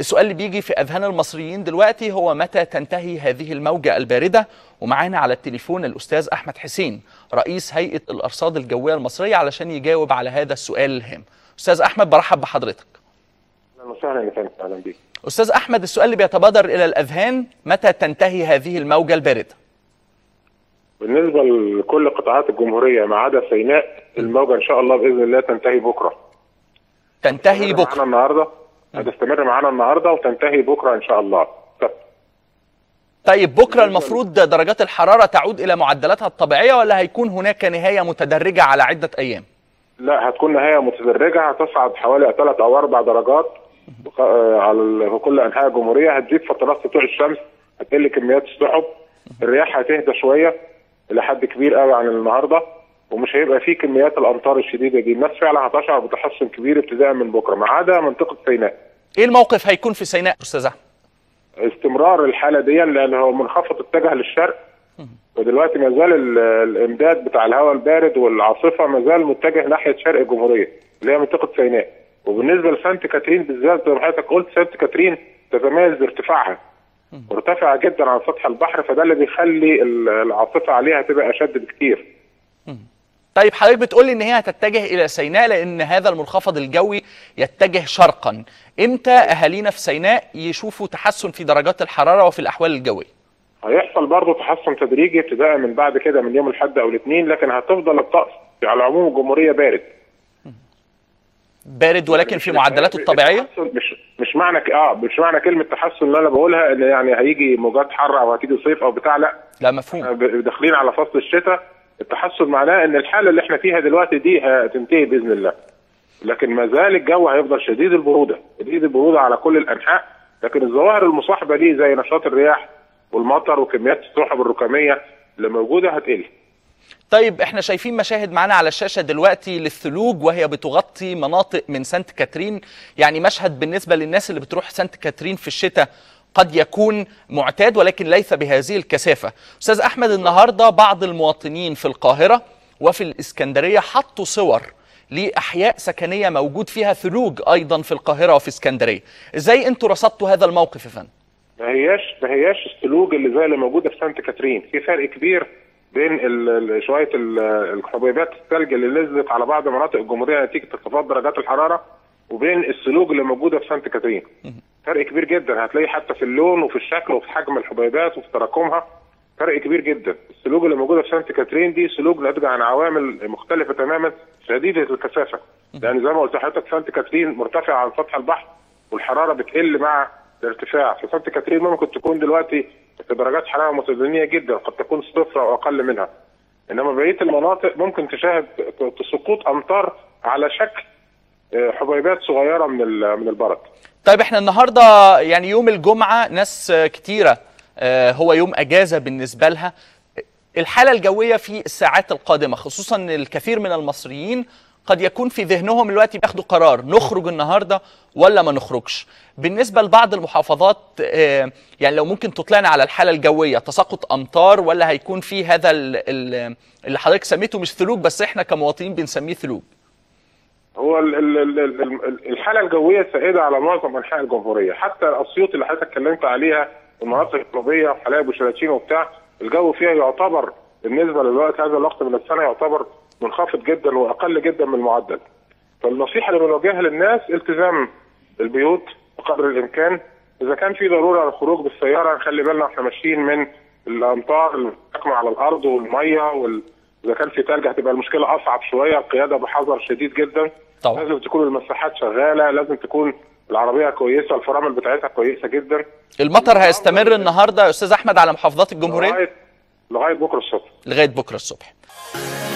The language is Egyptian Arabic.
السؤال اللي بيجي في اذهان المصريين دلوقتي هو متى تنتهي هذه الموجه البارده ومعانا على التليفون الاستاذ احمد حسين رئيس هيئه الارصاد الجويه المصريه علشان يجاوب على هذا السؤال الهام استاذ احمد برحب بحضرتك اهلا وسهلا يا فندم اهلا بيك استاذ احمد السؤال اللي بيتبادر الى الاذهان متى تنتهي هذه الموجه البارده بالنسبه لكل قطاعات الجمهوريه ما عدا سيناء الموجه ان شاء الله باذن الله تنتهي بكره تنتهي معانا بكره النهارده هتستمر معانا النهارده وتنتهي بكره ان شاء الله سبت. طيب بكره المفروض درجات الحراره تعود الى معدلاتها الطبيعيه ولا هيكون هناك نهايه متدرجه على عده ايام لا هتكون نهايه متدرجه هتصعد حوالي ثلاث او اربع درجات آه، على ال- في كل انحاء الجمهوريه هتزيد فترات سطوع الشمس هتقل كميات السحب الرياح هتهدى شويه الى حد كبير قوي عن النهارده ومش هيبقى فيه كميات الامطار الشديده دي الناس فعلا هتشعر بتحسن كبير ابتداء من بكره ما عدا منطقه سيناء ايه الموقف هيكون في سيناء استاذ احمد استمرار الحاله دي لان هو منخفض اتجه للشرق ودلوقتي ما زال ال- الامداد بتاع الهواء البارد والعاصفه ما زال متجه ناحيه شرق الجمهوريه اللي هي منطقه سيناء وبالنسبه لسانت كاترين بالذات زي ما حضرتك قلت سانت كاترين تتميز بارتفاعها مرتفعه جدا عن سطح البحر فده اللي بيخلي ال- العاصفه عليها تبقى اشد بكتير طيب حضرتك بتقولي ان هي هتتجه الى سيناء لان هذا المنخفض الجوي يتجه شرقا امتى اهالينا في سيناء يشوفوا تحسن في درجات الحراره وفي الاحوال الجويه هيحصل برضه تحسن تدريجي ابتداء من بعد كده من يوم الاحد او الاثنين لكن هتفضل الطقس على العموم الجمهوريه بارد بارد ولكن في معدلاته الطبيعيه التحسن مش مش معنى ك- اه مش معنى كلمه تحسن اللي انا بقولها ان يعني هيجي موجات حر او هتيجي صيف او بتاع لا لا مفهوم ب- داخلين على فصل الشتاء التحسن معناه ان الحاله اللي احنا فيها دلوقتي دي هتنتهي باذن الله لكن ما زال الجو هيفضل شديد البروده شديد البروده على كل الانحاء لكن الظواهر المصاحبه ليه زي نشاط الرياح والمطر وكميات السحب الركاميه اللي موجوده هتقل طيب احنا شايفين مشاهد معانا على الشاشه دلوقتي للثلوج وهي بتغطي مناطق من سانت كاترين يعني مشهد بالنسبه للناس اللي بتروح سانت كاترين في الشتاء قد يكون معتاد ولكن ليس بهذه الكثافه استاذ احمد النهارده بعض المواطنين في القاهره وفي الاسكندريه حطوا صور لاحياء سكنيه موجود فيها ثلوج ايضا في القاهره وفي اسكندريه ازاي انتوا رصدتوا هذا الموقف يا فندم ما هياش ما هياش السلوج اللي زي اللي موجوده في سانت كاترين في فرق كبير بين ال- ال- شويه ال- الحبيبات الثلج اللي نزلت على بعض مناطق الجمهوريه نتيجه انخفاض درجات الحراره وبين السلوج اللي موجوده في سانت كاترين فرق كبير جدا هتلاقي حتى في اللون وفي الشكل وفي حجم الحبيبات وفي تراكمها فرق كبير جدا السلوج اللي موجوده في سانت كاترين دي سلوج ناتجه عن عوامل مختلفه تماما شديده الكثافه لان زي ما قلت لحضرتك سانت كاترين مرتفع عن سطح البحر والحراره بتقل مع الارتفاع في سانت كاترين ممكن تكون دلوقتي في درجات حراره متدنيه جدا قد تكون صفر او اقل منها انما بقيه المناطق ممكن تشاهد سقوط امطار على شكل آه، حبيبات صغيره من ال- من البرد طيب احنا النهارده يعني يوم الجمعه ناس آه، كتيره آه، هو يوم اجازه بالنسبه لها الحاله الجويه في الساعات القادمه خصوصا ان الكثير من المصريين قد يكون في ذهنهم دلوقتي بياخدوا قرار نخرج النهارده ولا ما نخرجش بالنسبه لبعض المحافظات آه، يعني لو ممكن تطلعنا على الحاله الجويه تساقط امطار ولا هيكون في هذا ال- ال- اللي حضرتك سميته مش ثلوج بس احنا كمواطنين بنسميه ثلوج هو ال- ال- ال- ال- ال- الحاله الجويه سائده على معظم انحاء الجمهوريه حتى اسيوط اللي حضرتك اتكلمت عليها المناطق الجنوبيه وحلايب وشلاتين وبتاع الجو فيها يعتبر بالنسبه للوقت هذا الوقت من السنه يعتبر منخفض جدا واقل جدا من المعدل فالنصيحه اللي بنوجهها للناس التزام البيوت بقدر الامكان اذا كان في ضروره للخروج بالسياره نخلي بالنا واحنا ماشيين من الامطار المحكمه على الارض والميه وال... اذا كان في ثلج هتبقى المشكله اصعب شويه القياده بحذر شديد جدا طبعا. لازم تكون المساحات شغاله لازم تكون العربيه كويسه الفرامل بتاعتها كويسه جدا المطر هيستمر النهارده يا استاذ احمد على محافظات الجمهوريه لغايه لغايه بكره الصبح لغايه بكره الصبح